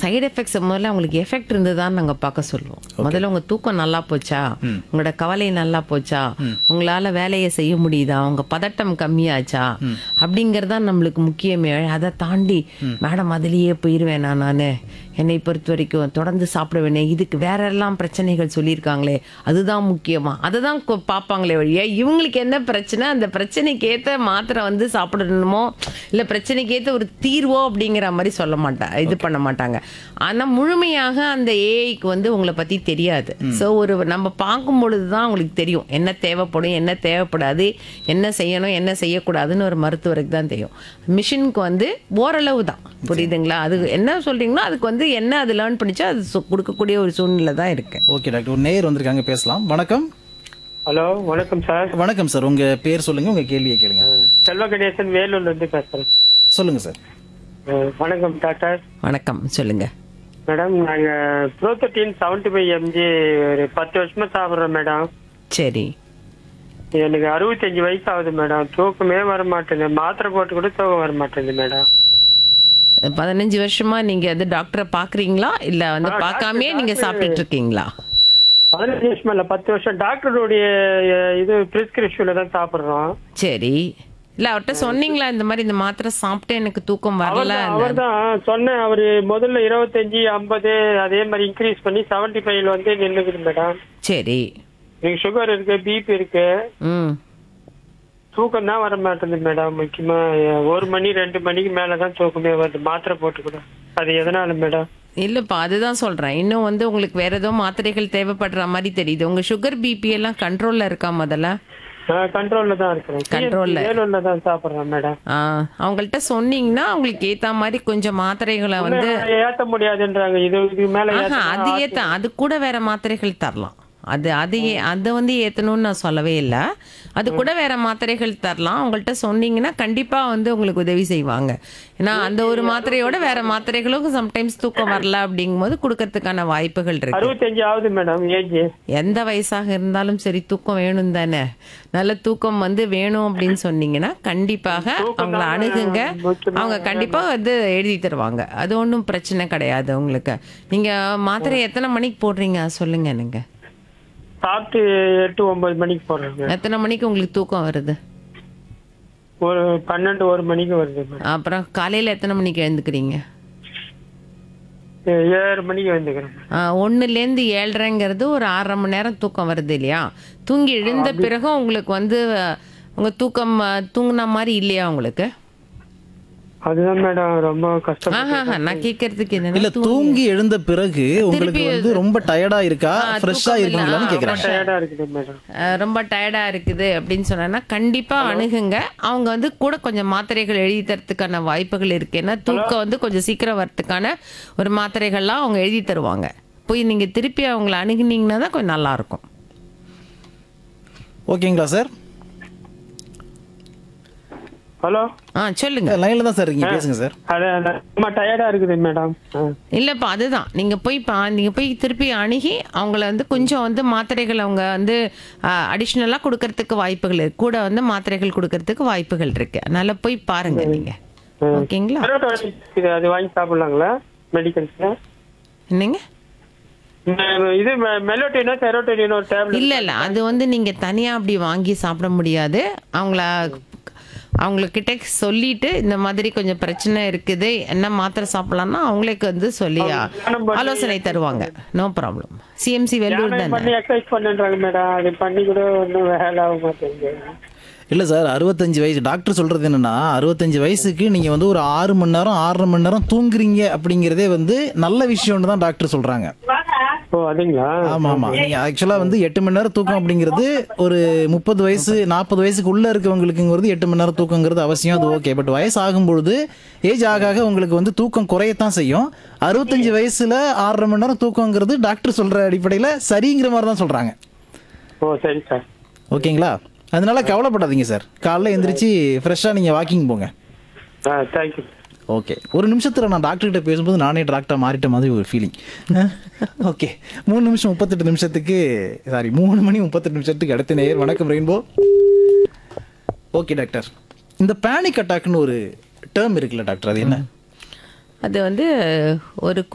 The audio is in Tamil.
சைடு எஃபெக்ட்ஸ் முதல்ல அவங்களுக்கு எஃபெக்ட் இருந்ததான்னு நாங்கள் பார்க்க சொல்லுவோம் முதல்ல உங்க தூக்கம் நல்லா போச்சா உங்களோட கவலை நல்லா போச்சா உங்களால வேலையை செய்ய முடியுதா உங்க பதட்டம் கம்மியாச்சா அப்படிங்கறதான் நம்மளுக்கு முக்கியமே அதை தாண்டி மேடம் அதுலயே போயிருவேனா நான் என்னை பொறுத்த வரைக்கும் தொடர்ந்து சாப்பிட வேணே இதுக்கு வேற எல்லாம் பிரச்சனைகள் சொல்லியிருக்காங்களே அதுதான் முக்கியமா அதை தான் கொ- பார்ப்பாங்களே வழியா இவங்களுக்கு என்ன பிரச்சனை அந்த பிரச்சனைக்கு ஏத்த மாத்திரை வந்து சாப்பிடணுமோ இல்லை பிரச்சனைக்கு ஏத்த ஒரு தீர்வோ அப்படிங்கிற மாதிரி சொல்ல மாட்டா இது பண்ண மாட்டாங்க ஆனா முழுமையாக அந்த ஏஐக்கு வந்து உங்களை பத்தி தெரியாது ஸோ ஒரு நம்ம பார்க்கும் பொழுது தான் உங்களுக்கு தெரியும் என்ன தேவைப்படும் என்ன தேவைப்படாது என்ன செய்யணும் என்ன செய்யக்கூடாதுன்னு ஒரு மருத்துவருக்கு தான் தெரியும் மிஷினுக்கு வந்து ஓரளவு தான் புரியுதுங்களா அது என்ன சொல்றீங்களோ அதுக்கு வந்து என்ன அது லேர்ன் பண்ணிச்சோ அது சு- கொடுக்கக்கூடிய ஒரு சூழ்நிலை தான் இருக்கு ஓகே டாக்டர் ஒரு நேயர் வந்திருக்காங்க பேசலாம் வணக்கம் ஹலோ வணக்கம் சார் வணக்கம் சார் உங்க பேர் சொல்லுங்க உங்க கேள்வியை கேளுங்க செல்வ கணேசன் வேலூர்ல இருந்து பேசுறேன் சொல்லுங்க சார் அஹ், வணக்கம் டாக்டர் வணக்கம் சொல்லுங்க மேடம் நாங்க ப்ரோத்தட்டின் செவன்டி ஃபைவ் எம்ஜி ஒரு பத்து வருஷமா சாப்பிடுறோம் மேடம் சரி எனக்கு அறுபத்தஞ்சு வயசு ஆகுது மேடம் தூக்கமே வர மாட்டேங்குது மாத்திரை போட்டு கூட தூக்கம் வர மாட்டேங்குது மேடம் பதினஞ்சு வருஷமா நீங்க வந்து டாக்டரை பாக்குறீங்களா இல்ல வந்து ஆ, பார்க்காமயே டாக்டர், நீங்க டாக்டர். சாப்பிட்டுட்டு இருக்கீங்களா பதினஞ்சு வருஷமா இல்ல பத்து வருஷம் டாக்டருடைய அஹ், இது பிரிஸ்கிரிப்ஷன்ல தான் சாப்பிடுறோம் சரி இல்ல அவர்கிட்ட சொன்னீங்களா இந்த மாதிரி இந்த மாத்திரை சாப்பிட்டு எனக்கு தூக்கம் வரல அவர் தான் சொன்னேன் அவரு முதல்ல இருபத்தஞ்சு ஐம்பது அதே மாதிரி இன்க்ரீஸ் பண்ணி செவன்டி ஃபைவ்ல வந்து நின்னுக்குது மேடம் சரி எனக்கு சுகர் இருக்கு பிபி இருக்கு ம் தூக்கம் தான் வர மாட்டேங்குது மேடம் முக்கியமா அஹ், ஒரு மணி ரெண்டு மணிக்கு மேலதான் தூக்கமே வருது மாத்திரை போட்டு கூட அது எதனால மேடம் இல்லப்பா அதுதான் சொல்றேன் இன்னும் வந்து உங்களுக்கு வேற ஏதோ மாத்திரைகள் தேவைப்படுற மாதிரி தெரியுது உங்க சுகர் பிபி எல்லாம் கண்ட்ரோல்ல இருக்கா முதல்ல கண்ட்ரோல்ல தான் இருக்கிறேன் Control ல. வேலூர்ல தான் சாப்பிடுறேன் மேடம் ஆ, அவங்கள்ட்ட சொன்னீங்கன்னா உங்களுக்கு ஏத்த மாதிரி கொஞ்சம் மாத்திரைகளை வந்து ஏத்த முடியாதுன்றாங்க இது இதுக்கு மேல ஆஹா ஏத்தனா அது ஏத்த அது கூட வேற மாத்திரைகள் தரலாம் அது அது ஏ- அதை வந்து ஏத்தணும்னு நான் சொல்லவே இல்லை அது கூட வேற மாத்திரைகள் தரலாம் அவங்கள்ட்ட சொன்னீங்கன்னா கண்டிப்பா வந்து உங்களுக்கு உதவி செய்வாங்க ஏன்னா அந்த ஒரு மாத்திரையோட வேற மாத்திரைகளும் சம்டைம்ஸ் தூக்கம் வரல அப்படிங்கும்போது கொடுக்கறதுக்கான வாய்ப்புகள் இருக்கு அறுபத்தஞ்சு ஆகுது மேடம் ஏஜ் எந்த வயசாக இருந்தாலும் சரி தூக்கம் வேணும் தானே நல்ல தூக்கம் வந்து வேணும் அப்படின்னு சொன்னீங்கன்னா கண்டிப்பாக அவங்கள அணுகுங்க அவங்க கண்டிப்பா வந்து எழுதி தருவாங்க அது ஒன்றும் பிரச்சனை கிடையாது உங்களுக்கு நீங்க மாத்திரை எத்தனை மணிக்கு போடுறீங்க சொல்லுங்க எனக்கு சாப்பிட்டு எட்டு ஒன்பது மணிக்கு போடுறேன் எத்தனை மணிக்கு உங்களுக்கு தூக்கம் வருது ஒரு பன்னெண்டு ஒரு மணிக்கு வருது மேடம் அப்புறம் காலையில எத்தனை மணிக்கு எழுந்துக்கிறீங்க ஏழு மணிக்கு வந்துக்கிறேன் ஒன்றுலேருந்து ஏழ்ரைங்கிறது ஒரு ஆறரை மணி நேரம் தூக்கம் வருது இல்லையா தூங்கி எழுந்த பிறகு உங்களுக்கு வந்து அஹ், உங்க தூக்கம் அஹ், தூங்குன மாதிரி இல்லையா உங்களுக்கு அதுதான் மேடம் ரொம்ப கஷ்டம் ஆஹா நான் கேட்கறதுக்கு இல்ல என்னன்னா தூங்கி எழுந்த பிறகு உங்களுக்கு திருப்பி வந்து ரொம்ப டயர்டா இருக்கா ஆ, ஃப்ரெஷ்ஷா தூக்கம் இல்ல. இருக்கீங்களான்னு ஆ, கேக்குறாங்க டயர்டா இருக்குது மேடம் அஹ், ரொம்ப டயர்டா இருக்குது அப்படின்னு சொன்னா கண்டிப்பா அணுகுங்க அவங்க வந்து கூட கொஞ்சம் மாத்திரைகள் எழுதி தரத்துக்கான வாய்ப்புகள் இருக்கு ஏன்னா தூக்கம் வந்து கொஞ்சம் சீக்கிரம் வரத்துக்கான ஒரு மாத்திரைகள்லாம் அவங்க எழுதி தருவாங்க போய் நீங்க திருப்பி அவங்கள அணுகுனீங்கன்னா தான் கொஞ்சம் நல்லா இருக்கும் ஓகேங்களா சார் ஆ ஹலோ சொல்லுங்க லைன்ல தான் சார் இருக்கீங்க பேசுங்க சார் அது அது ரொம்ப டயர்டா இருக்குது மேடம் இல்லப்பா அதுதான் நீங்க போய் பா நீங்க போய் திருப்பி அணுகி அவங்கள வந்து கொஞ்சம் வந்து மாத்திரைகள் அவங்க வந்து அடிஷ்னலா கொடுக்கறதுக்கு வாய்ப்புகள் இருக்கு கூட வந்து மாத்திரைகள் கொடுக்கறதுக்கு வாய்ப்புகள் இருக்கு அதனால போய் பாருங்க நீங்க ஓகேங்களா செரோட்டோனின் இது அது வாங்கி சாப்பிடலாங்களா மெடிக்கல்ஸ்ல என்னங்க இது மெலோட்டினா செரோட்டோனின் ஒரு டேப்லெட் இல்ல இல்ல அது வந்து நீங்க தனியா அப்படி வாங்கி சாப்பிட முடியாது அவங்கள அவங்கக்கிட்ட சொல்லிட்டு இந்த மாதிரி கொஞ்சம் பிரச்சனை இருக்குது என்ன மாத்திரை சாப்பிடலாம்னா அவங்களுக்கு வந்து சொல்லி ஆலோசனை தருவாங்க நோ ப்ராப்ளம் சிஎம்சி வெள்ளூர் தானே பண்ணி எக்ஸசைஸ் பண்ணுன்றாங்க மேடம் அது பண்ணி கூட ஒன்றும் வேலை ஆக மாட்டேங்குது இல்ல சார் அறுபத்தஞ்சு வயசு டாக்டர் சொல்றது என்னன்னா அறுபத்தஞ்சு வயசுக்கு நீங்க வந்து ஒரு ஆறு மணி நேரம் ஆறரை மணி நேரம் தூங்குறீங்க அப்படிங்கறதே வந்து நல்ல விஷயம்னு தான் டாக்டர் சொல்றாங்க ஓ அதுங்களா ஆமா ஆமா நீங்க ஆக்சுவலா வந்து எட்டு மணி நேரம் தூக்கம் அப்படிங்கிறது ஒரு முப்பது வயசு நாற்பது வயசுக்கு உள்ள இருக்கவங்களுக்குங்கிறது எட்டு மணி நேரம் தூக்கங்கிறது அவசியம் அது ஓகே பட் வயசு ஆகும்பொழுது ஏஜ் ஆக ஆக உங்களுக்கு வந்து தூக்கம் குறையத்தான் செய்யும் அறுபத்தஞ்சு வயசுல ஆறரை மணி நேரம் தூக்கங்கிறது டாக்டர் சொல்ற அடிப்படையில சரிங்கிற மாதிரி தான் சொல்றாங்க ஓ சரி சார் ஓகேங்களா அதனால கவலைப்படாதீங்க சார் காலைல எந்திரிச்சு ஃப்ரெஷ்ஷாக நீங்கள் வாக்கிங் போங்க ஆ தேங்க்யூ ஓகே ஒரு நிமிஷத்தில் நான் டாக்டர்கிட்ட பேசும்போது நானே டாக்டர் மாறிட்ட மாதிரி ஒரு ஃபீலிங் ஓகே மூணு நிமிஷம் முப்பத்தெட்டு நிமிஷத்துக்கு சாரி மூணு மணி முப்பத்தெட்டு நிமிஷத்துக்கு அடுத்த நேயர் வணக்கம் ரெயின்போ ஓகே டாக்டர் இந்த பேனிக் அட்டாக்னு ஒரு டேர்ம் இருக்குல்ல டாக்டர் அது என்ன அது வந்து ஒரு